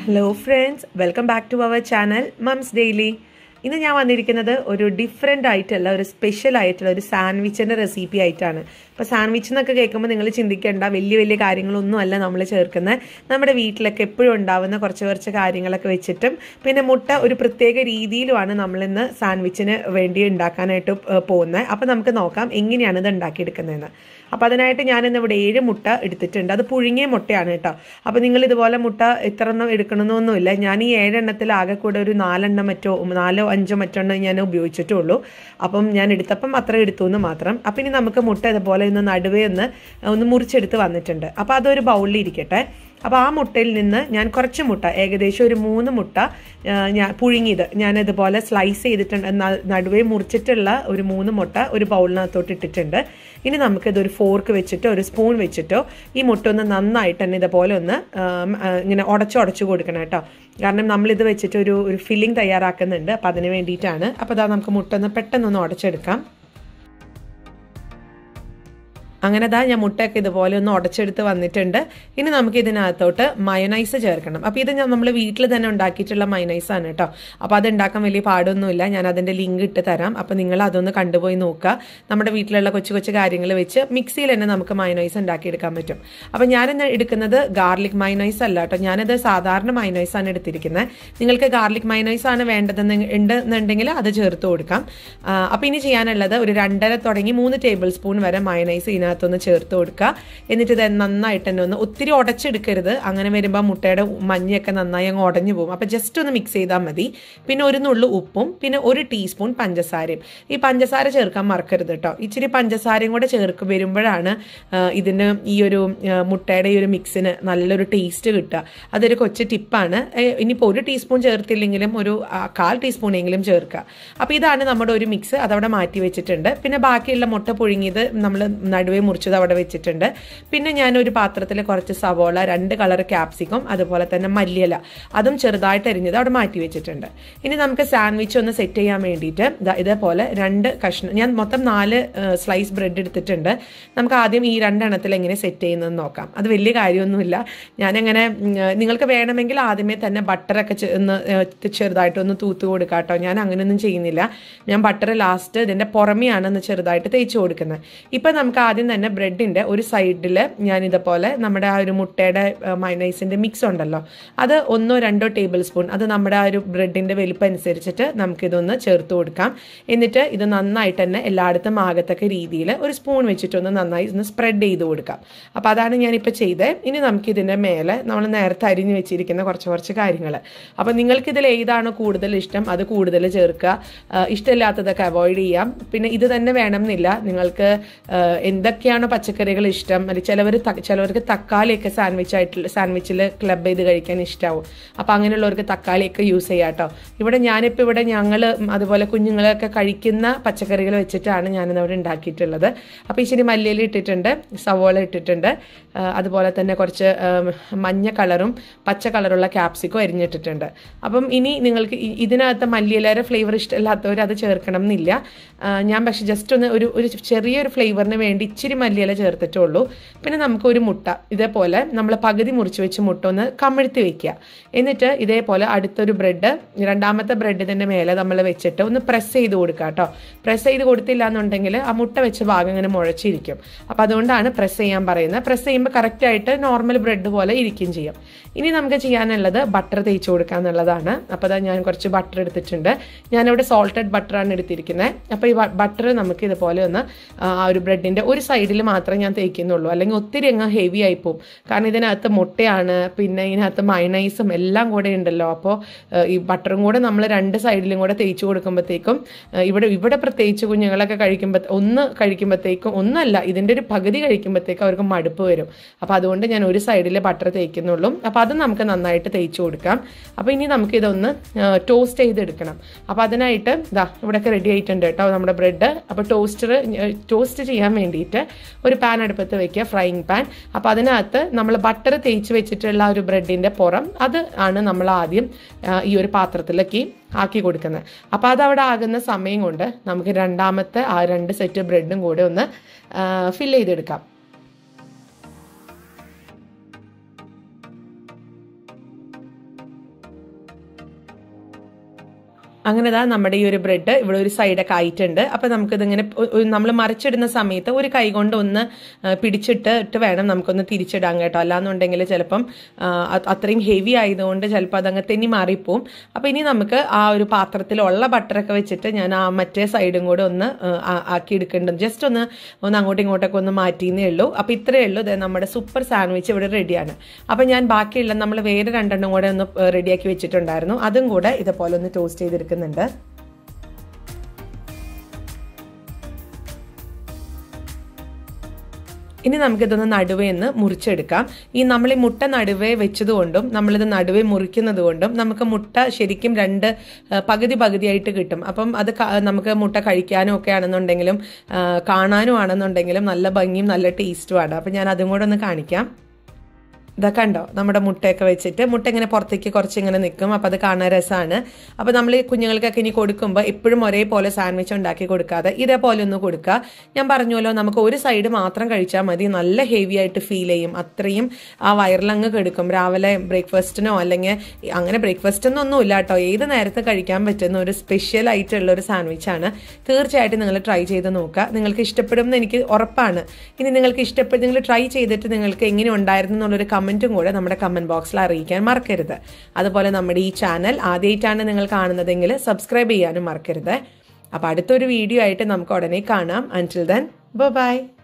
hello friends welcome back to our channel mums daily ഇന്ന് ഞാൻ വന്നിരിക്കുന്നത് ഒരു ഡിഫറെൻ്റ് ആയിട്ടുള്ള ഒരു സ്പെഷ്യൽ ആയിട്ടുള്ള ഒരു സാൻഡ്വിച്ചിൻ്റെ റെസിപ്പി ആയിട്ടാണ് അപ്പോൾ സാൻഡ്വിച്ച് എന്നൊക്കെ കേൾക്കുമ്പോൾ നിങ്ങൾ ചിന്തിക്കേണ്ട വലിയ വലിയ കാര്യങ്ങളൊന്നും അല്ല നമ്മൾ ചേർക്കുന്നത് നമ്മുടെ വീട്ടിലൊക്കെ എപ്പോഴും ഉണ്ടാവുന്ന കുറച്ച് കുറച്ച് കാര്യങ്ങളൊക്കെ വെച്ചിട്ടും പിന്നെ മുട്ട ഒരു പ്രത്യേക രീതിയിലുമാണ് നമ്മളിന്ന് സാൻഡ്വിച്ചിന് വേണ്ടി ഉണ്ടാക്കാനായിട്ട് പോകുന്നത് അപ്പോൾ നമുക്ക് നോക്കാം എങ്ങനെയാണ് ഇത് ഉണ്ടാക്കിയെടുക്കുന്നതെന്ന് അപ്പോൾ അതിനായിട്ട് ഞാനിന്ന് ഇവിടെ ഏഴ് മുട്ട എടുത്തിട്ടുണ്ട് അത് പുഴുങ്ങിയ മുട്ടയാണ് കേട്ടോ അപ്പോൾ നിങ്ങൾ ഇതുപോലെ മുട്ട ഇത്ര എണ്ണം എടുക്കണമെന്നൊന്നുമില്ല ഞാൻ ഈ ഏഴെണ്ണത്തിൽ ആകെ കൂടെ ഒരു നാലെണ്ണം മറ്റോ നാലോ അഞ്ചോ മറ്റോ എണ്ണം ഞാൻ ഉപയോഗിച്ചിട്ടുള്ളൂ അപ്പം ഞാൻ എടുത്തപ്പം അത്ര എടുത്തു എന്ന് മാത്രം അപ്പം ഇനി നമുക്ക് മുട്ട ഇതുപോലെ ഒന്ന് നടുവേ ഒന്ന് ഒന്ന് മുറിച്ചെടുത്ത് വന്നിട്ടുണ്ട് അപ്പോൾ അതൊരു ബൗളിൽ ഇരിക്കട്ടെ അപ്പോൾ ആ മുട്ടയിൽ നിന്ന് ഞാൻ കുറച്ച് മുട്ട ഏകദേശം ഒരു മൂന്ന് മുട്ട ഞാൻ പുഴുങ്ങിയത് ഞാൻ ഇതുപോലെ സ്ലൈസ് ചെയ്തിട്ടുണ്ട് നടുവേ മുറിച്ചിട്ടുള്ള ഒരു മൂന്ന് മുട്ട ഒരു ബൗളിനകത്തോട്ട് ഇട്ടിട്ടുണ്ട് ഇനി നമുക്കിതൊരു ഫോർക്ക് വെച്ചിട്ടോ ഒരു സ്പൂൺ വെച്ചിട്ടോ ഈ മുട്ട ഒന്ന് നന്നായിട്ട് തന്നെ ഇതുപോലെ ഒന്ന് ഇങ്ങനെ ഉടച്ചുടച്ചു കൊടുക്കണം കേട്ടോ കാരണം നമ്മളിത് വെച്ചിട്ട് ഒരു ഒരു ഫില്ലിംഗ് തയ്യാറാക്കുന്നുണ്ട് അപ്പോൾ അതിന് വേണ്ടിയിട്ടാണ് അപ്പോൾ അതാ നമുക്ക് മുട്ട ഒന്ന് പെട്ടെന്നൊന്ന് ഉടച്ചെടുക്കാം അങ്ങനെ ദാ ഞാൻ മുട്ടയൊക്കെ ഇതുപോലെ ഒന്ന് ഉടച്ചെടുത്ത് വന്നിട്ടുണ്ട് ഇനി നമുക്ക് ഇതിനകത്തോട്ട് മയനൈസ് ചേർക്കണം അപ്പോൾ ഇത് ഞാൻ നമ്മൾ വീട്ടിൽ തന്നെ ഉണ്ടാക്കിയിട്ടുള്ള മയനൈസ് ആണ് കേട്ടോ അപ്പോൾ അത് ഉണ്ടാക്കാൻ വലിയ പാടൊന്നുമില്ല ഞാൻ അതിൻ്റെ ലിങ്ക് ഇട്ട് തരാം അപ്പോൾ നിങ്ങൾ അതൊന്ന് കണ്ടുപോയി നോക്കുക നമ്മുടെ വീട്ടിലുള്ള കൊച്ചു കൊച്ചു കാര്യങ്ങൾ വെച്ച് മിക്സിയിൽ തന്നെ നമുക്ക് മയനൈസ് ഉണ്ടാക്കിയെടുക്കാൻ പറ്റും അപ്പോൾ ഞാനിന്ന് എടുക്കുന്നത് ഗാർലിക് മയനൈസ് അല്ല കേട്ടോ ഞാനത് സാധാരണ മയനൈസ് ആണ് എടുത്തിരിക്കുന്നത് നിങ്ങൾക്ക് ഗാർലിക് മയനൈസ് ആണ് വേണ്ടതെന്ന് ഉണ്ടെന്നുണ്ടെങ്കിൽ അത് ചേർത്ത് കൊടുക്കാം അപ്പോൾ ഇനി ചെയ്യാനുള്ളത് ഒരു രണ്ടര തുടങ്ങി മൂന്ന് ടേബിൾ സ്പൂൺ വരെ മയനൈസ് ഇതിനകത്ത് ഇതിനകത്തൊന്ന് ചേർത്ത് കൊടുക്കുക എന്നിട്ട് ഇത് നന്നായിട്ട് തന്നെ ഒന്ന് ഒത്തിരി ഉടച്ചെടുക്കരുത് അങ്ങനെ വരുമ്പോൾ മുട്ടയുടെ മഞ്ഞയൊക്കെ നന്നായി അങ്ങ് ഉടഞ്ഞു പോകും അപ്പോൾ ജസ്റ്റ് ഒന്ന് മിക്സ് ചെയ്താൽ മതി പിന്നെ ഒരു നുള്ളു ഉപ്പും പിന്നെ ഒരു ടീസ്പൂൺ പഞ്ചസാരയും ഈ പഞ്ചസാര ചേർക്കാൻ മറക്കരുത് കേട്ടോ ഇച്ചിരി പഞ്ചസാരയും കൂടെ ചേർക്ക് വരുമ്പോഴാണ് ഇതിന് ഈ ഒരു മുട്ടയുടെ ഈ ഒരു മിക്സിന് നല്ലൊരു ടേസ്റ്റ് കിട്ടുക അതൊരു കൊച്ചു ടിപ്പാണ് ഇനിയിപ്പോൾ ഒരു ടീസ്പൂൺ ചേർത്തില്ലെങ്കിലും ഒരു കാൽ ടീസ്പൂണെങ്കിലും ചേർക്കുക അപ്പോൾ ഇതാണ് നമ്മുടെ ഒരു മിക്സ് അതവിടെ മാറ്റി വെച്ചിട്ടുണ്ട് പിന്നെ ബാക്കിയുള്ള മുട്ട പുഴുങ്ങിയത് നമ്മൾ നടുവേ മുറിച്ചത് അവിടെ വെച്ചിട്ടുണ്ട് പിന്നെ ഞാൻ ഒരു പാത്രത്തിൽ കുറച്ച് സവോള രണ്ട് കളർ ക്യാപ്സിക്കം അതുപോലെ തന്നെ മല്ലിയില അതും ചെറുതായിട്ട് അരിഞ്ഞത് അവിടെ മാറ്റി വെച്ചിട്ടുണ്ട് ഇനി നമുക്ക് സാൻഡ്വിച്ച് ഒന്ന് സെറ്റ് ചെയ്യാൻ വേണ്ടിയിട്ട് ഇതേപോലെ രണ്ട് കഷ്ണം ഞാൻ മൊത്തം നാല് സ്ലൈസ് ബ്രെഡ് എടുത്തിട്ടുണ്ട് നമുക്ക് ആദ്യം ഈ രണ്ടെണ്ണത്തിൽ എങ്ങനെ സെറ്റ് ചെയ്യുന്നതെന്ന് നോക്കാം അത് വലിയ കാര്യമൊന്നുമില്ല ഞാനങ്ങനെ നിങ്ങൾക്ക് വേണമെങ്കിൽ ആദ്യമേ തന്നെ ബട്ടറൊക്കെ ഒന്ന് ചെറുതായിട്ടൊന്ന് തൂത്ത് കൊടുക്കാം കേട്ടോ ഞാൻ അങ്ങനെയൊന്നും ചെയ്യുന്നില്ല ഞാൻ ബട്ടർ ലാസ്റ്റ് ഇതിൻ്റെ പുറമെയാണെന്ന് ചെറുതായിട്ട് തേച്ച് കൊടുക്കുന്നത് ഇപ്പം നമുക്ക് ആദ്യം തന്നെ ബ്രെഡിൻ്റെ ഒരു സൈഡിൽ ഞാൻ ഇതുപോലെ നമ്മുടെ ആ ഒരു മുട്ടയുടെ മൈനൈസിൻ്റെ മിക്സ് ഉണ്ടല്ലോ അത് ഒന്നോ രണ്ടോ ടേബിൾ സ്പൂൺ അത് നമ്മുടെ ആ ഒരു ബ്രെഡിൻ്റെ വലിപ്പം അനുസരിച്ചിട്ട് നമുക്കിതൊന്ന് ചേർത്ത് കൊടുക്കാം എന്നിട്ട് ഇത് നന്നായിട്ട് തന്നെ എല്ലായിടത്തും ആകത്തക്ക രീതിയിൽ ഒരു സ്പൂൺ വെച്ചിട്ടൊന്ന് നന്നായി ഒന്ന് സ്പ്രെഡ് ചെയ്ത് കൊടുക്കാം അപ്പോൾ അതാണ് ഞാനിപ്പോൾ ചെയ്തത് ഇനി നമുക്കിതിൻ്റെ മേലെ നമ്മൾ നേരത്തെ അരിഞ്ഞ് വെച്ചിരിക്കുന്ന കുറച്ച് കുറച്ച് കാര്യങ്ങൾ അപ്പോൾ നിങ്ങൾക്കിതിൽ ഏതാണോ കൂടുതൽ ഇഷ്ടം അത് കൂടുതൽ ചേർക്കുക ഇഷ്ടമില്ലാത്തതൊക്കെ അവോയ്ഡ് ചെയ്യാം പിന്നെ ഇത് തന്നെ വേണമെന്നില്ല നിങ്ങൾക്ക് എന്തൊക്കെയാണോ പച്ചക്കറികൾ ഇഷ്ടം അല്ലെങ്കിൽ ചിലവർ ചിലവർക്ക് തക്കാളിയൊക്കെ സാൻഡ്വിച്ച് ആയിട്ടുള്ള സാൻഡ്വിച്ചിൽ ക്ലബ് ചെയ്ത് കഴിക്കാൻ ഇഷ്ടമാവും അപ്പോൾ അങ്ങനെയുള്ളവർക്ക് തക്കാളിയൊക്കെ യൂസ് ചെയ്യാം കേട്ടോ ഇവിടെ ഞാനിപ്പോൾ ഇവിടെ ഞങ്ങൾ അതുപോലെ കുഞ്ഞുങ്ങളൊക്കെ കഴിക്കുന്ന പച്ചക്കറികൾ വെച്ചിട്ടാണ് ഞാനിന്ന് അവിടെ ഉണ്ടാക്കിയിട്ടുള്ളത് അപ്പോൾ ഇച്ചിരി മല്ലിയില ഇട്ടിട്ടുണ്ട് സവോള ഇട്ടിട്ടുണ്ട് അതുപോലെ തന്നെ കുറച്ച് മഞ്ഞ കളറും പച്ച കളറുള്ള ക്യാപ്സിക്കോ അരിഞ്ഞിട്ടിട്ടുണ്ട് അപ്പം ഇനി നിങ്ങൾക്ക് ഇതിനകത്ത് മല്ലിയിലയുടെ ഫ്ലേവർ ഇഷ്ടമില്ലാത്തവർ അത് ചേർക്കണം എന്നില്ല ഞാൻ പക്ഷെ ജസ്റ്റ് ഒന്ന് ഒരു ഒരു ചെറിയൊരു ഫ്ലേവറിന് വേണ്ടി ഇച്ചിരി മല്ലിയില ചേർത്തിട്ടുള്ളൂ പിന്നെ നമുക്ക് ഒരു മുട്ട ഇതേപോലെ നമ്മൾ പകുതി മുറിച്ച് വെച്ച് മുട്ട ഒന്ന് കമിഴ്ത്തി വെക്കുക എന്നിട്ട് ഇതേപോലെ അടുത്തൊരു ബ്രെഡ് രണ്ടാമത്തെ ബ്രെഡിൻ്റെ മേലെ നമ്മൾ വെച്ചിട്ട് ഒന്ന് പ്രസ് ചെയ്ത് കൊടുക്കുക കേട്ടോ പ്രസ് ചെയ്ത് കൊടുത്തില്ല എന്നുണ്ടെങ്കിൽ ആ മുട്ട വെച്ച ഭാഗം ഇങ്ങനെ മുഴച്ചിരിക്കും അപ്പോൾ അതുകൊണ്ടാണ് പ്രസ് ചെയ്യാൻ പറയുന്നത് പ്രസ് ചെയ്യുമ്പോൾ കറക്റ്റായിട്ട് നോർമൽ ബ്രെഡ് പോലെ ഇരിക്കുകയും ചെയ്യും ഇനി നമുക്ക് ചെയ്യാനുള്ളത് ബട്ടർ തേച്ച് കൊടുക്കുക എന്നുള്ളതാണ് അപ്പോൾ അതാ ഞാൻ കുറച്ച് ബട്ടർ എടുത്തിട്ടുണ്ട് ഞാനിവിടെ സോൾട്ടഡ് ബട്ടറാണ് എടുത്തിരിക്കുന്നത് അപ്പോൾ ഈ ബട്ടർ നമുക്ക് ഇതുപോലെ ഒന്ന് ആ ഒരു ബ്രെഡിൻ്റെ ഒരു സൈഡിൽ മാത്രമേ ഞാൻ തേക്കുന്നുള്ളൂ അല്ലെങ്കിൽ ഒത്തിരി അങ്ങ് ഹെവി ആയി പോകും കാരണം ഇതിനകത്ത് മുട്ടയാണ് പിന്നെ ഇതിനകത്ത് മൈനൈസും എല്ലാം കൂടെ ഉണ്ടല്ലോ അപ്പോൾ ഈ ബട്ടറും കൂടെ നമ്മൾ രണ്ട് സൈഡിലും കൂടെ തേച്ച് കൊടുക്കുമ്പോഴത്തേക്കും ഇവിടെ ഇവിടെ പ്രത്യേകിച്ച് കുഞ്ഞുങ്ങളൊക്കെ കഴിക്കുമ്പോൾ ഒന്ന് കഴിക്കുമ്പോഴത്തേക്കും ഒന്നല്ല ഇതിൻ്റെ ഒരു പകുതി കഴിക്കുമ്പോഴത്തേക്കും അവർക്ക് മടുപ്പ് വരും അപ്പോൾ അതുകൊണ്ട് ഞാൻ ഒരു സൈഡിൽ ബട്ടർ തേക്കുന്നുള്ളൂ അപ്പോൾ അത് നമുക്ക് നന്നായിട്ട് തേച്ച് കൊടുക്കാം അപ്പോൾ ഇനി നമുക്കിതൊന്ന് ടോസ്റ്റ് ചെയ്തെടുക്കണം അപ്പോൾ അതിനായിട്ട് ഇതാ ഇവിടെയൊക്കെ റെഡി ആയിട്ടുണ്ട് കേട്ടോ നമ്മുടെ ബ്രെഡ് അപ്പോൾ ടോസ്റ്റർ ടോസ്റ്റ് ചെയ്യാൻ വേണ്ടിയിട്ട് ഒരു പാൻ അടുപ്പത്ത് വെക്കുക ഫ്രൈയിങ് പാൻ അപ്പോൾ അതിനകത്ത് നമ്മൾ ബട്ടർ തേച്ച് വെച്ചിട്ടുള്ള ഒരു ബ്രെഡിൻ്റെ പുറം അത് ആണ് നമ്മൾ ആദ്യം ഈ ഒരു പാത്രത്തിലേക്ക് ആക്കി കൊടുക്കുന്നത് അപ്പോൾ അതവിടെ ആകുന്ന സമയം കൊണ്ട് നമുക്ക് രണ്ടാമത്തെ ആ രണ്ട് സെറ്റ് ബ്രെഡും കൂടെ ഒന്ന് ഫില്ല് ചെയ്തെടുക്കാം അങ്ങനെ ദാ നമ്മുടെ ഈ ഒരു ബ്രെഡ് ഇവിടെ ഒരു സൈഡൊക്കെ ആയിട്ടുണ്ട് അപ്പം നമുക്കിതിങ്ങനെ നമ്മൾ മറിച്ചിടുന്ന സമയത്ത് ഒരു കൈ കൊണ്ട് ഒന്ന് ആ, പിടിച്ചിട്ട് ഇട്ട് വേണം നമുക്കൊന്ന് തിരിച്ചിടാൻ കേട്ടോ അല്ലാന്നുണ്ടെങ്കിൽ ചിലപ്പം ആ, അത് അത്രയും ഹെവി ആയതുകൊണ്ട് ചിലപ്പോൾ അതങ്ങ് തെന്നി മാറിപ്പോവും അപ്പം ഇനി നമുക്ക് ആ ഒരു പാത്രത്തിലുള്ള ബട്ടറൊക്കെ വെച്ചിട്ട് ഞാൻ ആ മറ്റേ സൈഡും കൂടെ ഒന്ന് ആ, ആ- ആക്കി എടുക്കേണ്ടത് ജസ്റ്റ് ഒന്ന് ഒന്ന് അങ്ങോട്ടും ഇങ്ങോട്ടൊക്കെ ഒന്ന് മാറ്റിയെന്നേ ഉള്ളൂ അപ്പം ഇത്രയേ ഉള്ളൂ ദേ നമ്മുടെ സൂപ്പർ സാൻഡ്വിച്ച് ഇവിടെ റെഡിയാണ് അപ്പം ഞാൻ ബാക്കിയുള്ള നമ്മൾ വേറെ രണ്ടെണ്ണം കൂടെ ഒന്ന് റെഡിയാക്കി വെച്ചിട്ടുണ്ടായിരുന്നു അതും കൂടെ ഇതുപോലെ ഒന്ന് ടോസ്റ്റ് ചെയ്തെടുക്കുന്നുണ്ട് ഇനി നമുക്കിതൊന്ന് നടുവേ നിന്ന് മുറിച്ചെടുക്കാം ഈ നമ്മൾ ഈ മുട്ട നടുവേ വെച്ചതുകൊണ്ടും നമ്മളിത് നടുവേ മുറിക്കുന്നത് കൊണ്ടും നമുക്ക് മുട്ട ശരിക്കും രണ്ട് ആ, പകുതി പകുതിയായിട്ട് കിട്ടും അപ്പം അത് ക- നമുക്ക് മുട്ട കഴിക്കാനും ഒക്കെ ആണെന്നുണ്ടെങ്കിലും ആ, കാണാനും ആണെന്നുണ്ടെങ്കിലും നല്ല ഭംഗിയും നല്ല ടേസ്റ്റുമാണ് അപ്പം ഞാൻ അതും കൂടെ ഒന്ന് കാണിക്കാം ഇതാ കണ്ടോ നമ്മുടെ മുട്ടയൊക്കെ വെച്ചിട്ട് മുട്ട ഇങ്ങനെ പുറത്തേക്ക് കുറച്ച് ഇങ്ങനെ നിൽക്കും അപ്പോൾ അത് കാണാൻ രസമാണ് അപ്പോൾ നമ്മൾ ഈ കുഞ്ഞുങ്ങൾക്കൊക്കെ ഇനി കൊടുക്കുമ്പോൾ എപ്പോഴും ഒരേപോലെ സാൻഡ്വിച്ച് ഉണ്ടാക്കി കൊടുക്കാതെ ഇതേപോലെ ഒന്ന് കൊടുക്കുക ഞാൻ പറഞ്ഞല്ലോ നമുക്ക് ഒരു സൈഡ് മാത്രം കഴിച്ചാൽ മതി നല്ല ഹെവി ആയിട്ട് ഫീൽ ചെയ്യും അത്രയും ആ വയറിലങ്ങ് കെടുക്കും രാവിലെ ബ്രേക്ക്ഫാസ്റ്റിനോ അല്ലെങ്കിൽ അങ്ങനെ ബ്രേക്ക്ഫാസ്റ്റ് ഒന്നും ഇല്ല കേട്ടോ ഏത് നേരത്ത് കഴിക്കാൻ പറ്റുന്ന ഒരു സ്പെഷ്യൽ ആയിട്ടുള്ള ഒരു സാൻഡ്വിച്ചാണ് തീർച്ചയായിട്ടും നിങ്ങൾ ട്രൈ ചെയ്ത് നോക്കുക നിങ്ങൾക്ക് ഇഷ്ടപ്പെടും എന്ന് എനിക്ക് ഉറപ്പാണ് ഇനി നിങ്ങൾക്ക് ഇഷ്ടപ്പെട്ട് നിങ്ങൾ ട്രൈ ചെയ്തിട്ട് നിങ്ങൾക്ക് എങ്ങനെ ഉണ്ടായിരുന്നു എന്നുള്ളൊരു കമൻറ്റും കൂടെ നമ്മുടെ കമൻറ്റ് ബോക്സിൽ അറിയിക്കാൻ മറക്കരുത് അതുപോലെ നമ്മുടെ ഈ ചാനൽ ആദ്യമായിട്ടാണ് നിങ്ങൾ കാണുന്നതെങ്കിൽ സബ്സ്ക്രൈബ് ചെയ്യാനും മറക്കരുത് അപ്പോൾ അടുത്തൊരു വീഡിയോ ആയിട്ട് നമുക്ക് ഉടനെ കാണാം അൻറ്റിൽ ദെൻ ബൈ